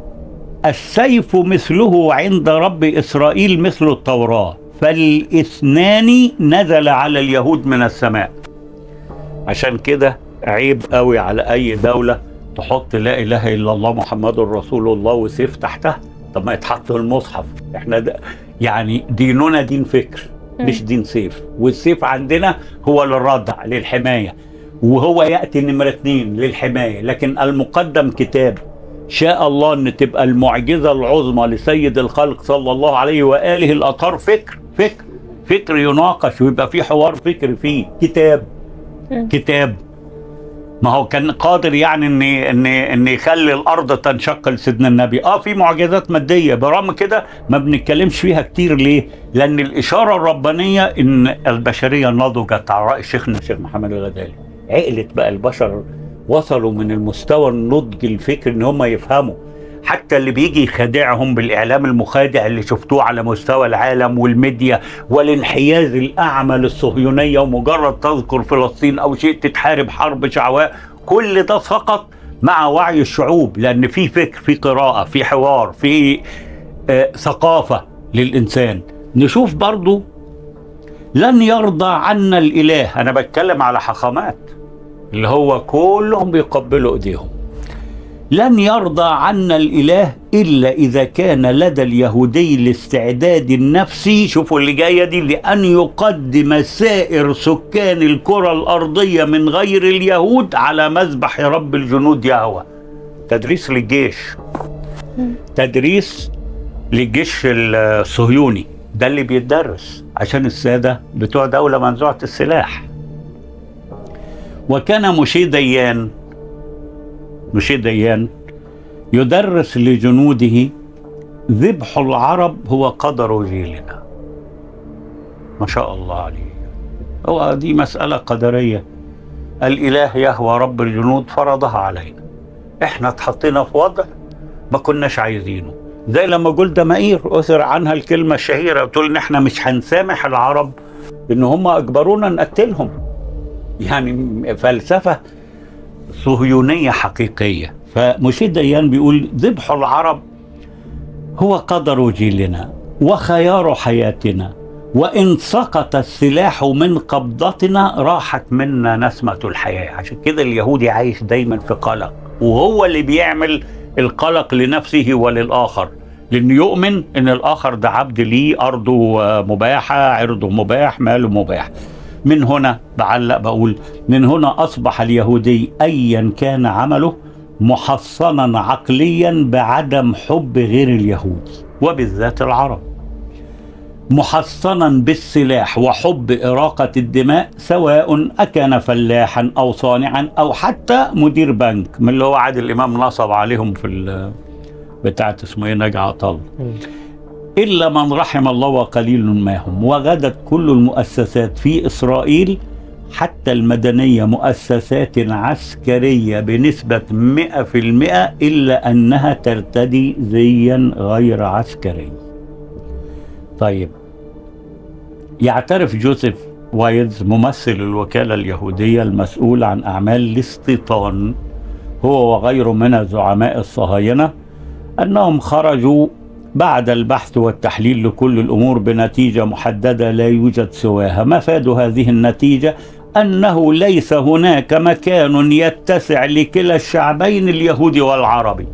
السيف مثله عند رب إسرائيل مثل التوراة فالاثنان نزل على اليهود من السماء عشان كده عيب قوي على أي دولة تحط لا اله الا الله محمد رسول الله وسيف تحتها طب ما يتحط المصحف احنا ده يعني ديننا دين فكر مش دين سيف والسيف عندنا هو للردع للحمايه وهو ياتي نمره اتنين للحمايه لكن المقدم كتاب شاء الله ان تبقى المعجزه العظمى لسيد الخلق صلى الله عليه واله الاطهار فكر فكر فكر يناقش ويبقى في حوار فكري فيه كتاب مم. كتاب ما هو كان قادر يعني ان ان ان يخلي الارض تنشق لسيدنا النبي اه في معجزات ماديه برغم كده ما بنتكلمش فيها كتير ليه لان الاشاره الربانيه ان البشريه نضجت على راي شيخنا الشيخ محمد الغزالي عقلت بقى البشر وصلوا من المستوى النضج الفكري ان هم يفهموا حتى اللي بيجي يخادعهم بالاعلام المخادع اللي شفتوه على مستوى العالم والميديا والانحياز الاعمى للصهيونيه ومجرد تذكر فلسطين او شيء تتحارب حرب شعواء كل ده سقط مع وعي الشعوب لان في فكر في قراءه في حوار في آه ثقافه للانسان نشوف برضو لن يرضى عنا الاله انا بتكلم على حقامات اللي هو كلهم بيقبلوا ايديهم لن يرضى عنا الاله الا اذا كان لدى اليهودي الاستعداد النفسي شوفوا اللي جايه دي لان يقدم سائر سكان الكره الارضيه من غير اليهود على مذبح رب الجنود يهوه تدريس للجيش تدريس للجيش الصهيوني ده اللي بيتدرس عشان الساده بتوع دوله منزوعه السلاح وكان مشي ديان مشي ديان يدرس لجنوده ذبح العرب هو قدر جيلنا ما شاء الله عليه هو دي مسألة قدرية الإله يهوى رب الجنود فرضها علينا احنا اتحطينا في وضع ما كناش عايزينه زي لما جولدا مائير أثر عنها الكلمة الشهيرة بتقول إن احنا مش هنسامح العرب إن هم أجبرونا نقتلهم يعني فلسفة صهيونية حقيقية فمشيد ديان بيقول ذبح العرب هو قدر جيلنا وخيار حياتنا وإن سقط السلاح من قبضتنا راحت منا نسمة الحياة عشان كده اليهودي عايش دايما في قلق وهو اللي بيعمل القلق لنفسه وللآخر لأنه يؤمن إن الآخر ده عبد ليه أرضه آه، مباحة عرضه مباح ماله مباح من هنا بعلق بقول من هنا أصبح اليهودي أيا كان عمله محصنا عقليا بعدم حب غير اليهود وبالذات العرب محصنا بالسلاح وحب إراقة الدماء سواء أكان فلاحا أو صانعا أو حتى مدير بنك من اللي هو عادل الإمام نصب عليهم في ال- بتاعت اسمه إيه نجع عطال إلا من رحم الله وقليل ما هم وغدت كل المؤسسات في إسرائيل حتى المدنية مؤسسات عسكرية بنسبة 100% إلا أنها ترتدي زيا غير عسكري طيب يعترف جوزيف وايلز ممثل الوكالة اليهودية المسؤول عن أعمال الاستيطان هو وغيره من زعماء الصهاينة أنهم خرجوا بعد البحث والتحليل لكل الأمور بنتيجة محددة لا يوجد سواها مفاد هذه النتيجة أنه ليس هناك مكان يتسع لكلا الشعبين اليهودي والعربي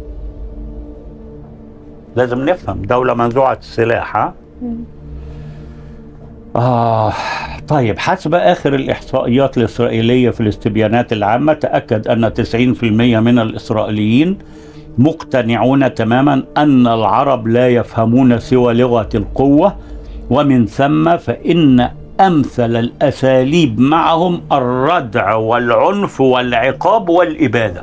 لازم نفهم دولة منزوعة السلاح ها؟ آه طيب حسب آخر الإحصائيات الإسرائيلية في الاستبيانات العامة تأكد أن 90% من الإسرائيليين مقتنعون تماما أن العرب لا يفهمون سوى لغة القوة ومن ثم فإن أمثل الأساليب معهم الردع والعنف والعقاب والإبادة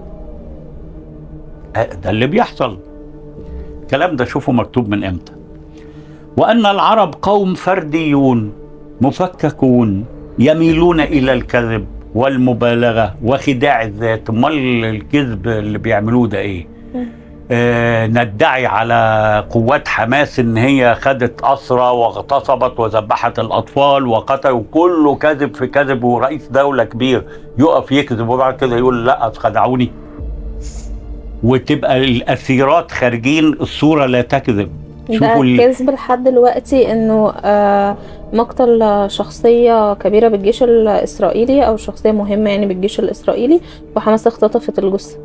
آه، ده اللي بيحصل الكلام ده شوفوا مكتوب من امتى وأن العرب قوم فرديون مفككون يميلون إلى الكذب والمبالغة وخداع الذات امال الكذب اللي بيعملوه ده ايه آه ندعي على قوات حماس ان هي خدت أسرى واغتصبت وذبحت الأطفال وقتلوا كله كذب في كذب ورئيس دولة كبير يقف يكذب وبعد كده يقول لا خدعوني وتبقى الأسيرات خارجين الصورة لا تكذب ده شوفوا ال- كذب لحد دلوقتي انه آه، مقتل شخصية كبيرة بالجيش الإسرائيلي أو شخصية مهمة يعني بالجيش الإسرائيلي وحماس اختطفت الجثة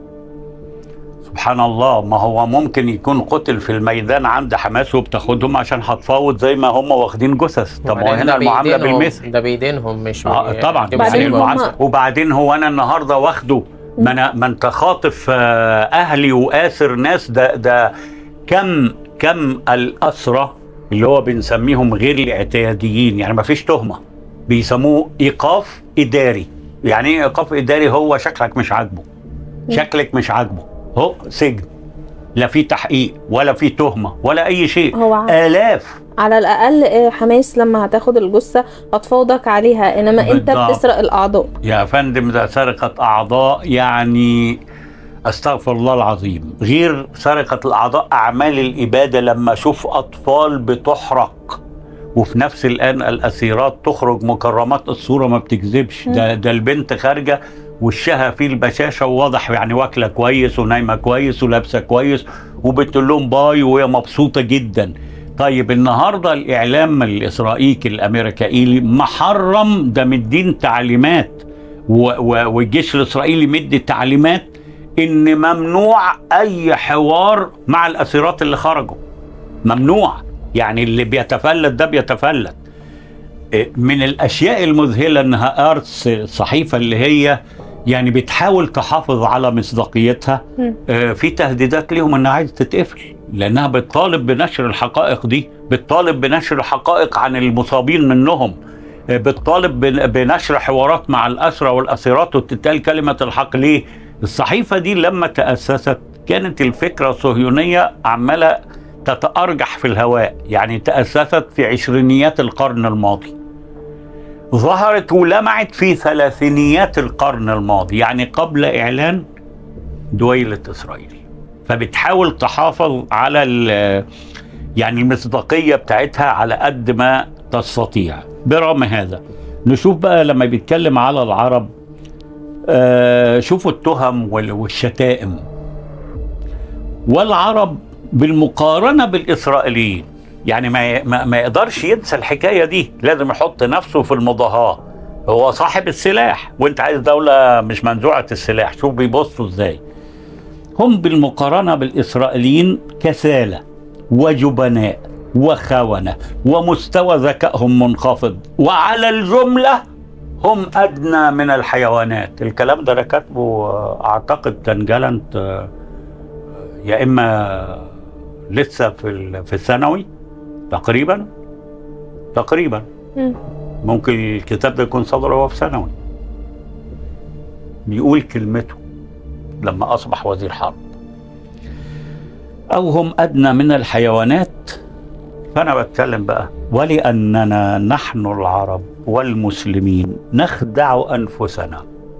سبحان الله ما هو ممكن يكون قتل في الميدان عند حماس وبتاخدهم عشان هتفاوض زي ما هم واخدين جثث طب ما هو وبعدين هنا ده المعامله بإيدينهم- بالمثل ده بايدينهم مش آه بي- طبعا بيجيبوا بعدين يعني سليم. هم- المعامله وبعدين هو انا النهارده واخده ما انا ما انت خاطف آه، اهلي واسر ناس ده ده كم كم الاسرى اللي هو بنسميهم غير الاعتياديين يعني ما فيش تهمه بيسموه ايقاف اداري يعني ايه ايقاف اداري هو شكلك مش عاجبه شكلك مش عاجبه هو سجن لا في تحقيق ولا في تهمه ولا اي شيء هو ع- الاف على الأقل آه، حماس لما هتاخد الجثة هتفاوضك عليها إنما أنت بالضبط. بتسرق الأعضاء يا فندم ده سرقة أعضاء يعني أستغفر الله العظيم غير سرقة الأعضاء أعمال الإبادة لما أشوف أطفال بتحرق وفي نفس الآن الأسيرات تخرج مكرمات الصورة ما بتكذبش ده, ده البنت خارجة وشها فيه البشاشة وواضح يعني واكلة كويس ونايمة كويس ولابسة كويس وبتقول لهم باي وهي مبسوطة جدا طيب النهارده الاعلام الاسرائيلي الامريكائي محرم ده مدين تعليمات و- و- والجيش الاسرائيلي مدي تعليمات ان ممنوع اي حوار مع الاسيرات اللي خرجوا ممنوع يعني اللي بيتفلت ده بيتفلت إيه، من الاشياء المذهله انها ارتس الصحيفه اللي هي يعني بتحاول تحافظ على مصداقيتها مم. آه، في تهديدات ليهم انها عايزه تتقفل لانها بتطالب بنشر الحقائق دي بتطالب بنشر حقائق عن المصابين منهم آه، بتطالب بن- بنشر حوارات مع الاسرى والاسيرات وتتقال كلمه الحق ليه الصحيفه دي لما تاسست كانت الفكره الصهيونيه عماله تتارجح في الهواء يعني تاسست في عشرينيات القرن الماضي ظهرت ولمعت في ثلاثينيات القرن الماضي يعني قبل اعلان دويلة إسرائيل فبتحاول تحافظ على ال- يعني المصداقية بتاعتها على قد ما تستطيع برغم هذا نشوف بقى لما بيتكلم على العرب آه شوفوا التهم وال- والشتائم والعرب بالمقارنة بالإسرائيليين يعني ما, ما, ما يقدرش ينسى الحكايه دي لازم يحط نفسه في المضاهاه هو صاحب السلاح وانت عايز دوله مش منزوعه السلاح شوف بيبصوا ازاي هم بالمقارنه بالاسرائيليين كسالى وجبناء وخونه ومستوى ذكائهم منخفض وعلى الجمله هم ادنى من الحيوانات الكلام ده انا كاتبه آه، اعتقد كان جالنت آه، يا اما لسه في ال- في الثانوي تقريبا تقريبا مم. ممكن الكتاب ده يكون صدر وهو في ثانوي بيقول كلمته لما اصبح وزير حرب او هم ادنى من الحيوانات فانا بتكلم بقى ولاننا نحن العرب والمسلمين نخدع انفسنا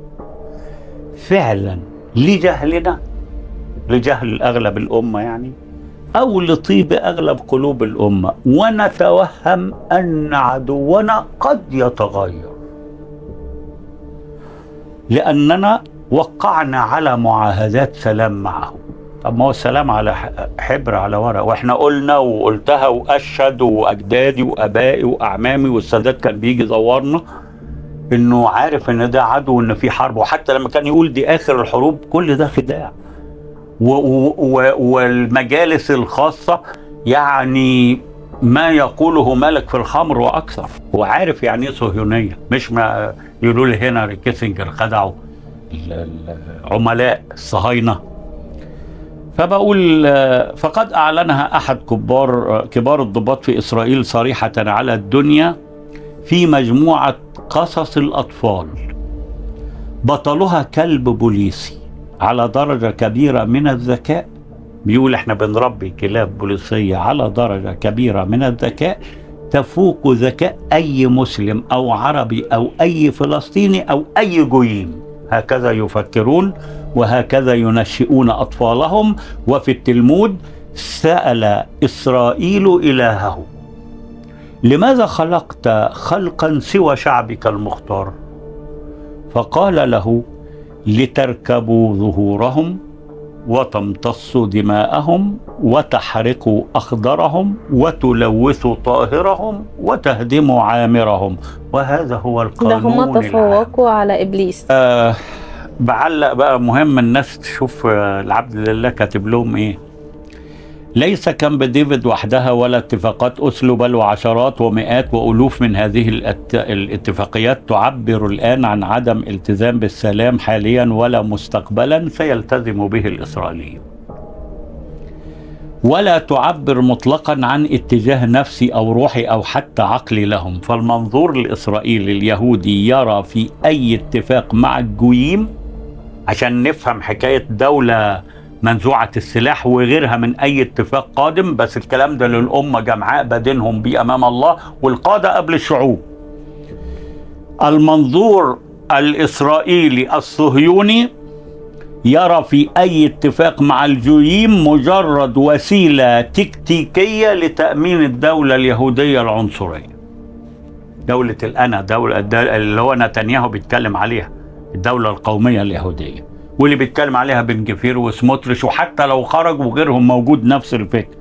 فعلا لجهلنا لجهل اغلب الامه يعني او لطيب اغلب قلوب الامه ونتوهم ان عدونا قد يتغير لاننا وقعنا على معاهدات سلام معه طب ما هو السلام على ح- حبر على ورق واحنا قلنا وقلتها واشهد واجدادي وابائي واعمامي والسادات كان بيجي يزورنا انه عارف ان ده عدو وان في حرب وحتى لما كان يقول دي اخر الحروب كل ده خداع و و و والمجالس الخاصه يعني ما يقوله ملك في الخمر واكثر هو عارف يعني ايه صهيونيه مش ما يقولوا لي هنري كيسنجر خدعوا ال- العملاء الصهاينه فبقول آه، فقد اعلنها احد كبار آه، كبار الضباط في اسرائيل صريحه على الدنيا في مجموعه قصص الاطفال بطلها كلب بوليسي على درجه كبيره من الذكاء بيقول احنا بنربي كلاب بوليسيه على درجه كبيره من الذكاء تفوق ذكاء اي مسلم او عربي او اي فلسطيني او اي جويم هكذا يفكرون وهكذا ينشئون اطفالهم وفي التلمود سال اسرائيل الهه لماذا خلقت خلقا سوى شعبك المختار فقال له لتركبوا ظهورهم وتمتصوا دماءهم وتحرقوا اخضرهم وتلوثوا طاهرهم وتهدموا عامرهم وهذا هو ده القانون هما العام. تفوقوا على ابليس آه بعلق بقى مهم الناس تشوف آه، العبد لله كاتب لهم ايه ليس كامب ديفيد وحدها ولا اتفاقات اوسلو بل وعشرات ومئات والوف من هذه الات- الاتفاقيات تعبر الان عن عدم التزام بالسلام حاليا ولا مستقبلا سيلتزم به الاسرائيليون ولا تعبر مطلقا عن اتجاه نفسي او روحي او حتى عقلي لهم فالمنظور الاسرائيلي اليهودي يرى في اي اتفاق مع الجويم عشان نفهم حكايه دوله منزوعه السلاح وغيرها من اي اتفاق قادم بس الكلام ده للامه جمعاء بدينهم بيه امام الله والقاده قبل الشعوب المنظور الاسرائيلي الصهيوني يرى في اي اتفاق مع الجويم مجرد وسيله تكتيكيه لتامين الدوله اليهوديه العنصريه. دوله الانا دوله الد- اللي هو نتنياهو بيتكلم عليها الدوله القوميه اليهوديه واللي بيتكلم عليها بن جفير وسموتريش وحتى لو خرجوا وغيرهم موجود نفس الفكر.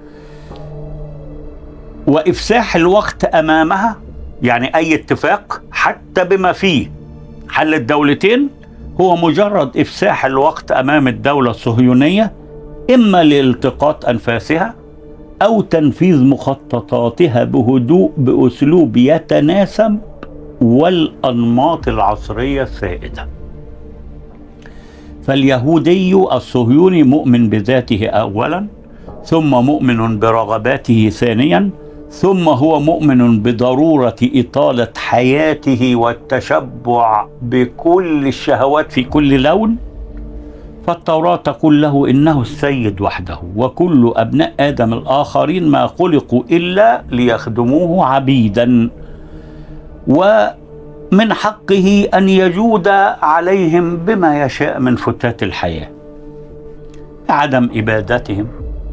وافساح الوقت امامها يعني اي اتفاق حتى بما فيه حل الدولتين هو مجرد افساح الوقت امام الدوله الصهيونيه اما لالتقاط انفاسها او تنفيذ مخططاتها بهدوء باسلوب يتناسب والانماط العصريه السائده فاليهودي الصهيوني مؤمن بذاته اولا ثم مؤمن برغباته ثانيا ثم هو مؤمن بضروره اطاله حياته والتشبع بكل الشهوات في كل لون فالتوراه تقول له انه السيد وحده وكل ابناء ادم الاخرين ما خلقوا الا ليخدموه عبيدا ومن حقه ان يجود عليهم بما يشاء من فتات الحياه عدم ابادتهم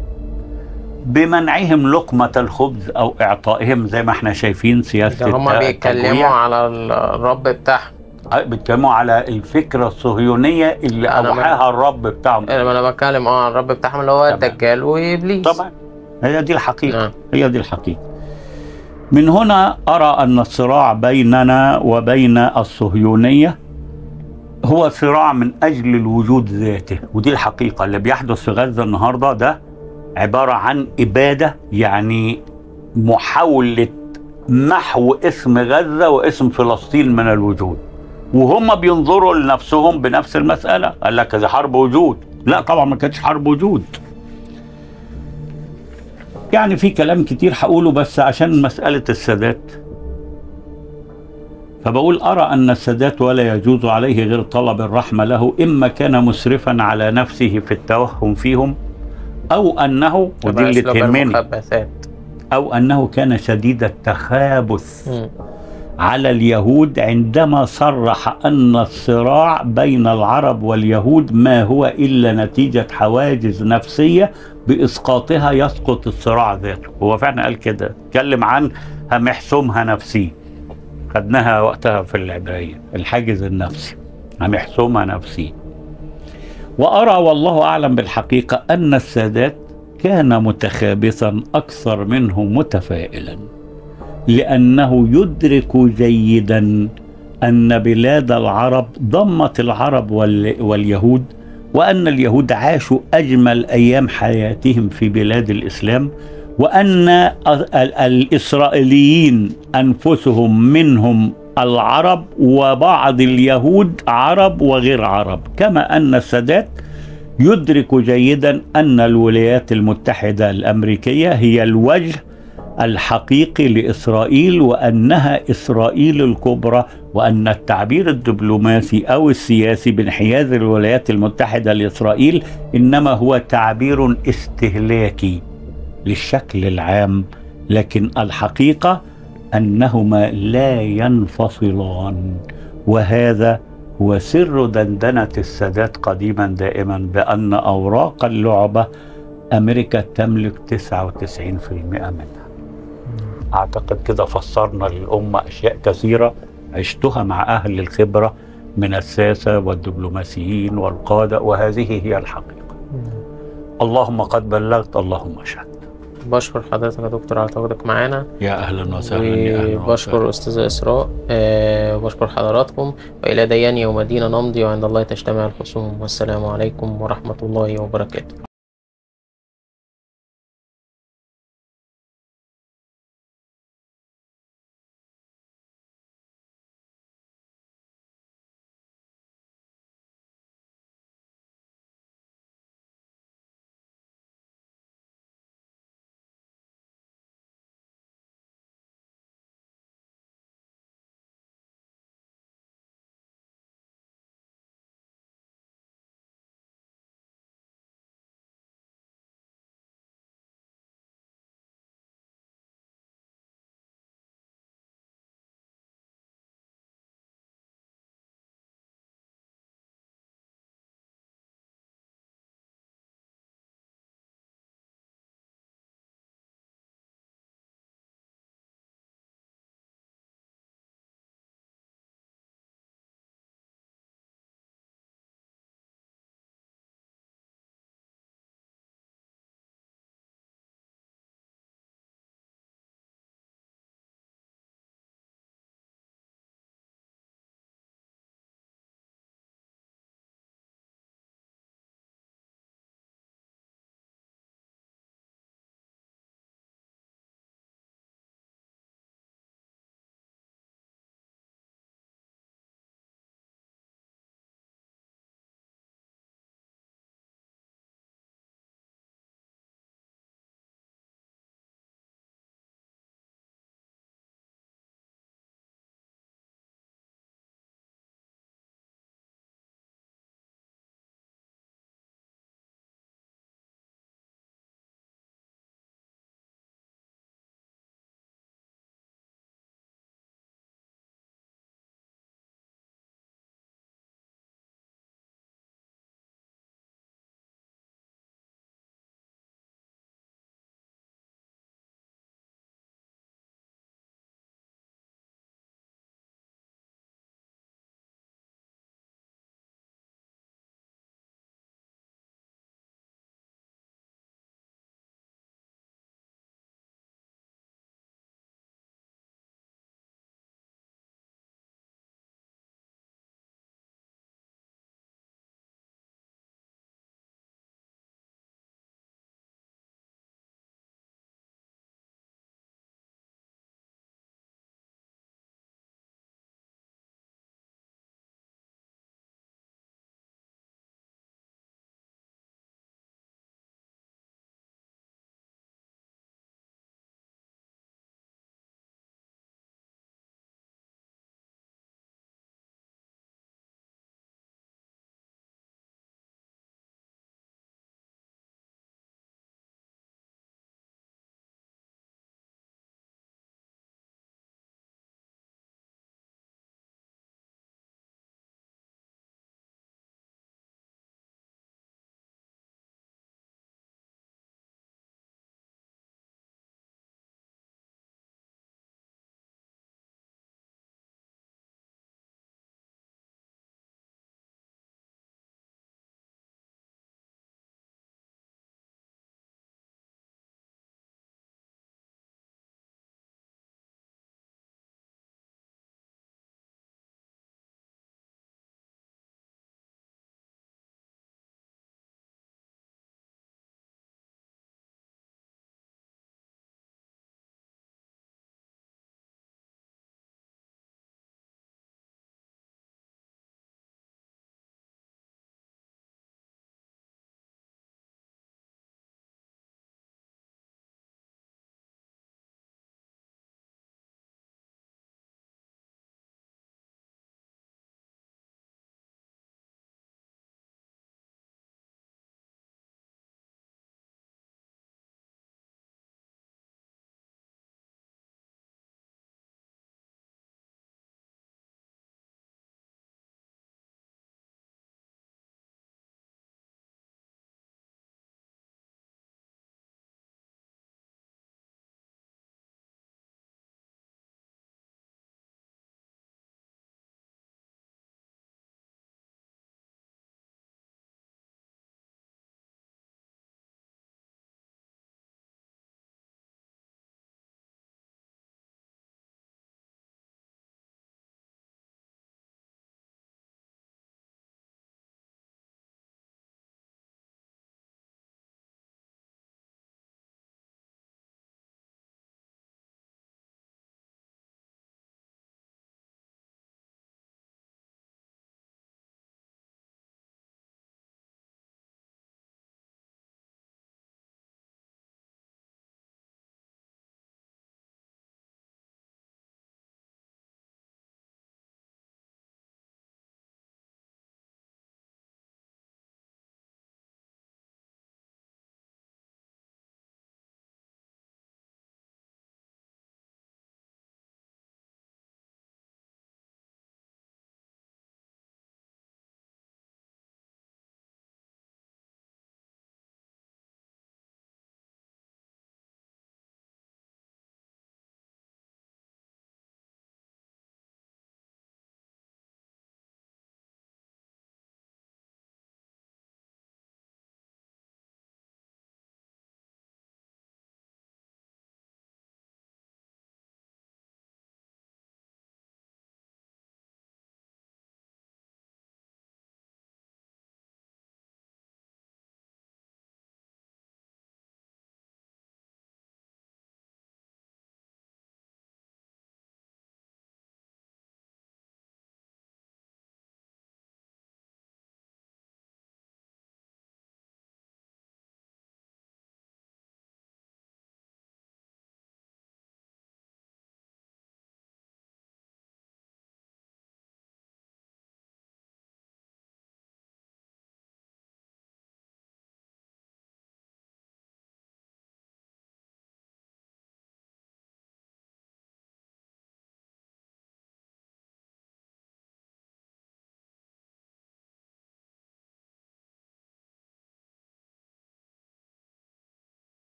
بمنعهم لقمة الخبز أو إعطائهم زي ما احنا شايفين سياسة ده هما بيتكلموا التجويع. على الرب بتاعهم بيتكلموا على الفكرة الصهيونية اللي أنا أوحاها الرب بتاعهم لما انا بتكلم اه عن الرب بتاعهم اللي هو تمام. الدجال وابليس طبعا هي دي الحقيقة نعم هي دي الحقيقة من هنا أرى أن الصراع بيننا وبين الصهيونية هو صراع من أجل الوجود ذاته ودي الحقيقة اللي بيحدث في غزة النهاردة ده عبارة عن إبادة يعني محاولة محو اسم غزة واسم فلسطين من الوجود وهم بينظروا لنفسهم بنفس المسألة قال لك دي حرب وجود لا طبعا ما كانتش حرب وجود يعني في كلام كتير هقوله بس عشان مسألة السادات فبقول أرى أن السادات ولا يجوز عليه غير طلب الرحمة له إما كان مسرفا على نفسه في التوهم فيهم أو أنه ودي اللي سلوك تهمني المخبثات أو أنه كان شديد التخابث مم. على اليهود عندما صرح أن الصراع بين العرب واليهود ما هو إلا نتيجة حواجز نفسية بإسقاطها يسقط الصراع ذاته هو فعلا قال كده اتكلم عن همحسمها نفسي خدناها وقتها في العبرية الحاجز النفسي همحسمها نفسي وأرى والله أعلم بالحقيقة أن السادات كان متخابثا أكثر منه متفائلا لأنه يدرك جيدا أن بلاد العرب ضمت العرب وال- واليهود وأن اليهود عاشوا أجمل أيام حياتهم في بلاد الإسلام وأن ال- ال- الإسرائيليين أنفسهم منهم العرب وبعض اليهود عرب وغير عرب كما أن السادات يدرك جيدا أن الولايات المتحدة الأمريكية هي الوجه الحقيقي لاسرائيل وانها اسرائيل الكبرى وان التعبير الدبلوماسي او السياسي بانحياز الولايات المتحده لاسرائيل انما هو تعبير استهلاكي للشكل العام لكن الحقيقه انهما لا ينفصلان وهذا هو سر دندنه السادات قديما دائما بان اوراق اللعبه امريكا تملك 99% منها اعتقد كده فسرنا للامه اشياء كثيره عشتها مع اهل الخبره من الساسه والدبلوماسيين والقاده وهذه هي الحقيقه اللهم قد بلغت اللهم اشهد بشكر حضرتك يا دكتور على تواجدك معانا يا اهلا وسهلا يا اهلا وبشكر أستاذة إسراء آه، وبشكر حضراتكم وإلى ديان يوم الدين نمضي وعند الله تجتمع الخصوم والسلام عليكم ورحمة الله وبركاته